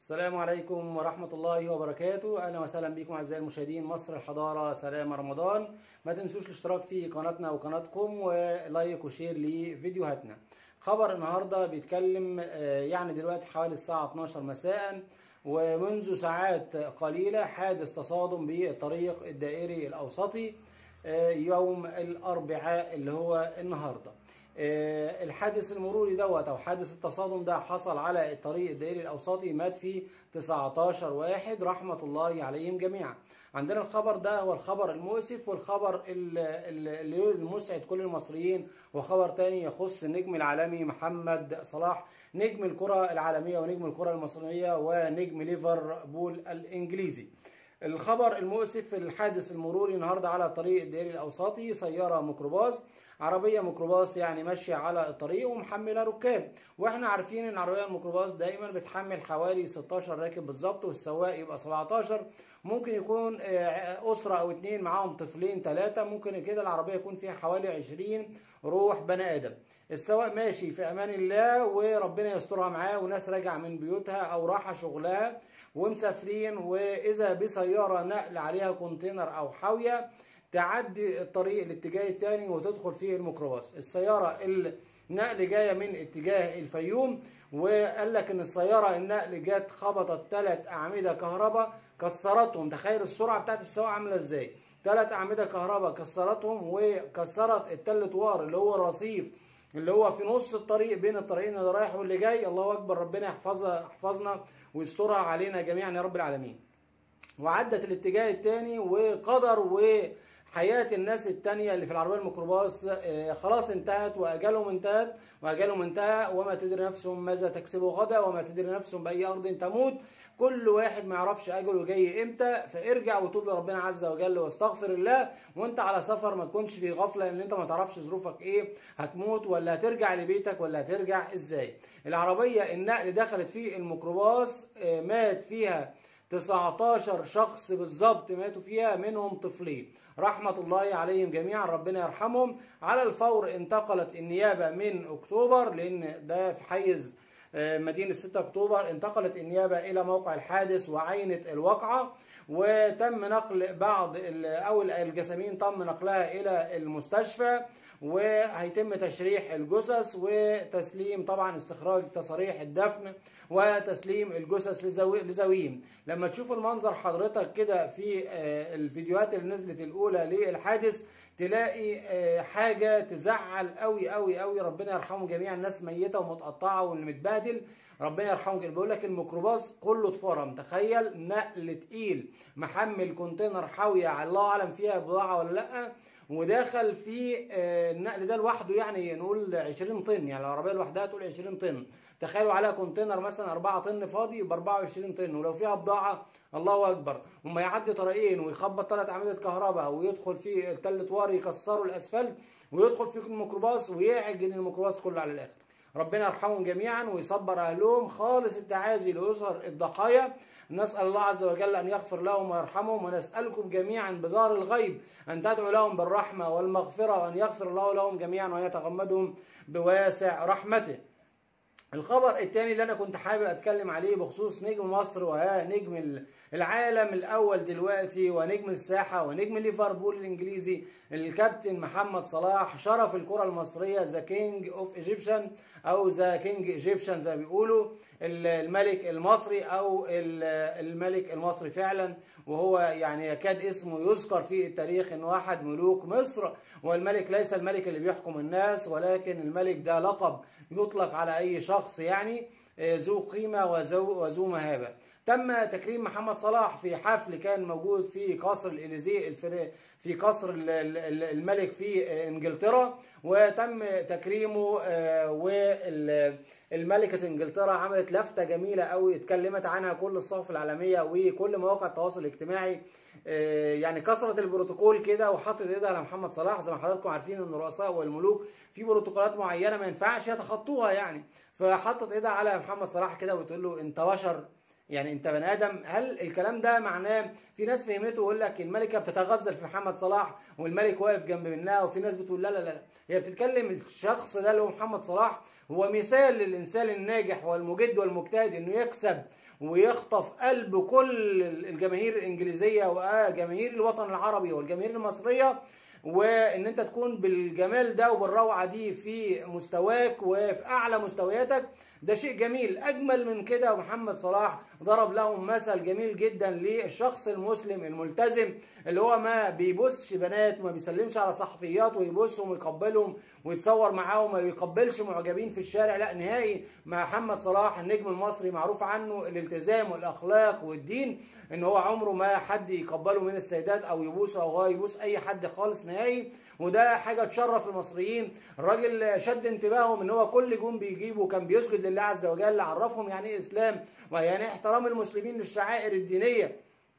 السلام عليكم ورحمة الله وبركاته أهلا وسهلا بكم أعزائي المشاهدين مصر الحضارة سلام رمضان ما تنسوش الاشتراك في قناتنا وقناتكم ولايك وشير لفيديوهاتنا خبر النهاردة بيتكلم آه، يعني دلوقتي حوالي الساعة 12 مساء ومنذ ساعات قليلة حادث تصادم بالطريق الدائري الأوسطي آه، يوم الأربعاء اللي هو النهارده آه، الحادث المروري دوت او حادث التصادم ده حصل على الطريق الدائري الاوسطي مات فيه 19 واحد رحمه الله عليهم جميعا عندنا الخبر ده هو الخبر المؤسف والخبر ال- ال- اللي المسعد كل المصريين وخبر تاني يخص النجم العالمي محمد صلاح نجم الكره العالميه ونجم الكره المصريه ونجم ليفربول الانجليزي الخبر المؤسف الحادث المروري النهارده على الطريق الدائري الاوسطي سياره ميكروباص عربيه ميكروباص يعني ماشيه على الطريق ومحمله ركاب واحنا عارفين ان عربيه الميكروباص دايما بتحمل حوالي 16 راكب بالظبط والسواق يبقى 17 ممكن يكون آه، اسره او اتنين معاهم طفلين ثلاثه ممكن كده العربيه يكون فيها حوالي 20 روح بني ادم السواق ماشي في امان الله وربنا يسترها معاه وناس راجعه من بيوتها او راحه شغلها ومسافرين واذا بسياره نقل عليها كونتينر او حاويه تعدي الطريق الاتجاه الثاني وتدخل فيه الميكروباص السياره النقل جايه من اتجاه الفيوم وقال لك ان السياره النقل جت خبطت ثلاث اعمده كهرباء كسرتهم تخيل السرعه بتاعت السواق عامله ازاي ثلاث اعمده كهرباء كسرتهم وكسرت التل طوار اللي هو الرصيف اللي هو في نص الطريق بين الطريقين اللي رايح واللي جاي الله اكبر ربنا يحفظها يحفظنا ويسترها علينا جميعا يا رب العالمين وعدت الاتجاه الثاني وقدر وحياة الناس التانية اللي في العربية الميكروباص آه، خلاص انتهت وأجالهم انتهت وأجالهم انتهى وما تدري نفسهم ماذا تكسب غدا وما تدري نفسهم بأي أرض تموت كل واحد ما يعرفش أجله جاي إمتى فارجع وتوب لربنا عز وجل واستغفر الله وأنت على سفر ما تكونش في غفلة لأن أنت ما تعرفش ظروفك إيه هتموت ولا هترجع لبيتك ولا هترجع إزاي العربية النقل دخلت في الميكروباص آه، مات فيها 19 شخص بالظبط ماتوا فيها منهم طفلين رحمة الله عليهم جميعا ربنا يرحمهم على الفور انتقلت النيابة من أكتوبر لأن ده في حيز آه، مدينة 6 أكتوبر انتقلت النيابة إلى موقع الحادث وعينت الواقعة وتم نقل بعض ال- أو الجسامين تم نقلها إلى المستشفى وهيتم تشريح الجثث وتسليم طبعا استخراج تصاريح الدفن وتسليم الجثث لذوي- لذويهم لما تشوف المنظر حضرتك كده في آه، الفيديوهات اللي نزلت الاولى للحادث تلاقي آه، حاجه تزعل قوي قوي قوي ربنا يرحمهم جميعا الناس ميته ومتقطعه واللي متبهدل ربنا يرحمهم جميعا بيقول لك الميكروباص كله اتفرم تخيل نقل تقيل محمل كونتينر حاويه على الله اعلم فيها بضاعه ولا لا ودخل في آه، النقل ده لوحده يعني نقول 20 طن يعني العربيه لوحدها تقول 20 طن تخيلوا عليها كونتينر مثلا 4 طن فاضي يبقى 24 طن ولو فيها بضاعه الله اكبر وما يعدي طريقين ويخبط ثلاث اعمده كهرباء ويدخل في التل طوار يكسروا الاسفلت ويدخل في الميكروباص ويعجن الميكروباص كله على الاخر ربنا يرحمهم جميعا ويصبر اهلهم خالص التعازي لاسر الضحايا نسال الله عز وجل ان يغفر لهم ويرحمهم ونسالكم جميعا بظهر الغيب ان تدعوا لهم بالرحمه والمغفره وان يغفر الله لهم جميعا وان يتغمدهم بواسع رحمته الخبر الثاني اللي انا كنت حابب اتكلم عليه بخصوص نجم مصر ونجم العالم الاول دلوقتي ونجم الساحه ونجم ليفربول الانجليزي الكابتن محمد صلاح شرف الكره المصريه ذا كينج اوف ايجيبشن او ذا كينج ايجيبشن زي ما بيقولوا الملك المصري او الملك المصري فعلا وهو يعني يكاد اسمه يذكر في التاريخ انه احد ملوك مصر والملك ليس الملك اللي بيحكم الناس ولكن الملك ده لقب يطلق على اي شخص يعني ذو قيمه وذو وذو مهابه تم تكريم محمد صلاح في حفل كان موجود في قصر الاليزيه في قصر الملك في انجلترا وتم تكريمه والملكه انجلترا عملت لفته جميله قوي اتكلمت عنها كل الصحف العالميه وكل مواقع التواصل الاجتماعي يعني كسرت البروتوكول كده وحطت ايدها على محمد صلاح زي ما حضراتكم عارفين ان الرؤساء والملوك في بروتوكولات معينه ما ينفعش يتخطوها يعني فحطت ايدها على محمد صلاح كده وتقول له انت بشر يعني انت بني ادم هل الكلام ده معناه في ناس فهمته يقول لك الملكه بتتغزل في محمد صلاح والملك واقف جنب منها وفي ناس بتقول لا لا لا هي بتتكلم الشخص ده اللي هو محمد صلاح هو مثال للانسان الناجح والمجد والمجتهد انه يكسب ويخطف قلب كل الجماهير الانجليزيه وجماهير الوطن العربي والجماهير المصريه وان انت تكون بالجمال ده وبالروعه دي في مستواك وفي اعلى مستوياتك ده شيء جميل اجمل من كده محمد صلاح ضرب لهم مثل جميل جدا للشخص المسلم الملتزم اللي هو ما بيبصش بنات وما بيسلمش على صحفيات ويبصهم ويقبلهم ويتصور معاهم ما بيقبلش معجبين في الشارع لا نهائي محمد صلاح النجم المصري معروف عنه الالتزام والاخلاق والدين ان هو عمره ما حد يقبله من السيدات او يبوسه او هو يبوس اي حد خالص نهائي وده حاجه تشرف المصريين الراجل شد انتباههم ان هو كل جون بيجيبه كان بيسجد لله عز وجل عرفهم يعني ايه اسلام ويعني احترام المسلمين للشعائر الدينيه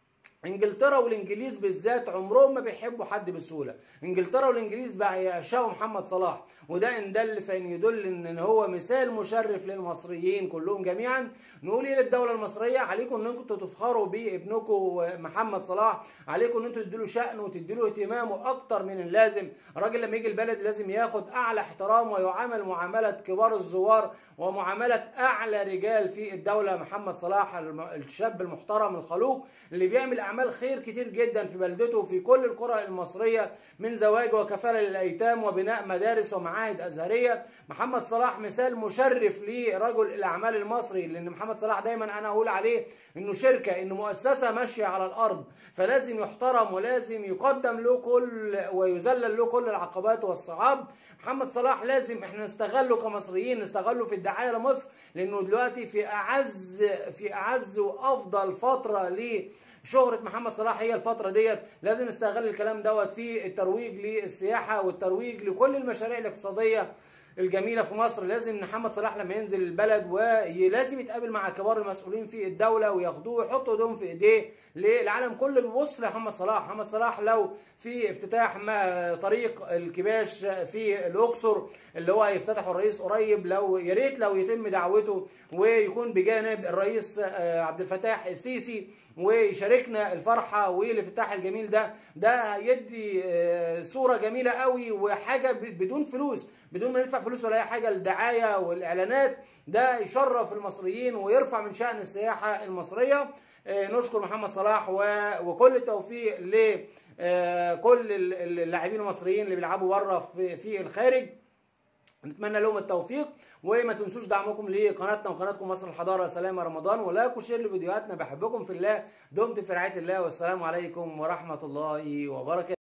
انجلترا والانجليز بالذات عمرهم ما بيحبوا حد بسهوله انجلترا والانجليز بقى يعشقوا محمد صلاح وده ان دل فان يدل ان هو مثال مشرف للمصريين كلهم جميعا نقول ايه للدوله المصريه عليكم ان انتم تفخروا بابنكم محمد صلاح عليكم ان انتم تديله شأن وتديله اهتمامه اكتر من اللازم الراجل لما يجي البلد لازم ياخد اعلى احترام ويعامل معامله كبار الزوار ومعامله اعلى رجال في الدوله محمد صلاح الشاب المحترم الخلوق اللي بيعمل اعمال خير كتير جدا في بلدته وفي كل القرى المصريه من زواج وكفاله للايتام وبناء مدارس ومعاهد ازهريه محمد صلاح مثال مشرف لرجل الاعمال المصري لان محمد صلاح دايما انا اقول عليه انه شركه انه مؤسسه ماشيه على الارض فلازم يحترم ولازم يقدم له كل ويذلل له كل العقبات والصعاب محمد صلاح لازم احنا نستغله كمصريين نستغله في الدعايه لمصر لانه دلوقتي في اعز في اعز وافضل فتره ليه شهرة محمد صلاح هي الفترة ديت لازم نستغل الكلام دوت في الترويج للسياحة والترويج لكل المشاريع الاقتصادية الجميلة في مصر لازم محمد صلاح لما ينزل البلد ولازم يتقابل مع كبار المسؤولين في الدولة وياخدوه ويحطوا ايدهم في ايديه العالم كله بيبص لمحمد صلاح محمد صلاح لو في افتتاح طريق الكباش في الاقصر اللي هو هيفتتحه الرئيس قريب لو يا ريت لو يتم دعوته ويكون بجانب الرئيس عبد الفتاح السيسي ويشاركنا الفرحه والافتتاح الجميل ده ده هيدي صوره جميله قوي وحاجه بدون فلوس بدون ما ندفع فلوس ولا اي حاجه الدعايه والاعلانات ده يشرف المصريين ويرفع من شان السياحه المصريه نشكر محمد صلاح وكل التوفيق لكل اللاعبين المصريين اللي بيلعبوا بره في الخارج نتمنى لهم التوفيق وما تنسوش دعمكم لقناتنا وقناتكم مصر الحضاره سلام رمضان ولايك وشير لفيديوهاتنا بحبكم في الله دمت في رعايه الله والسلام عليكم ورحمه الله وبركاته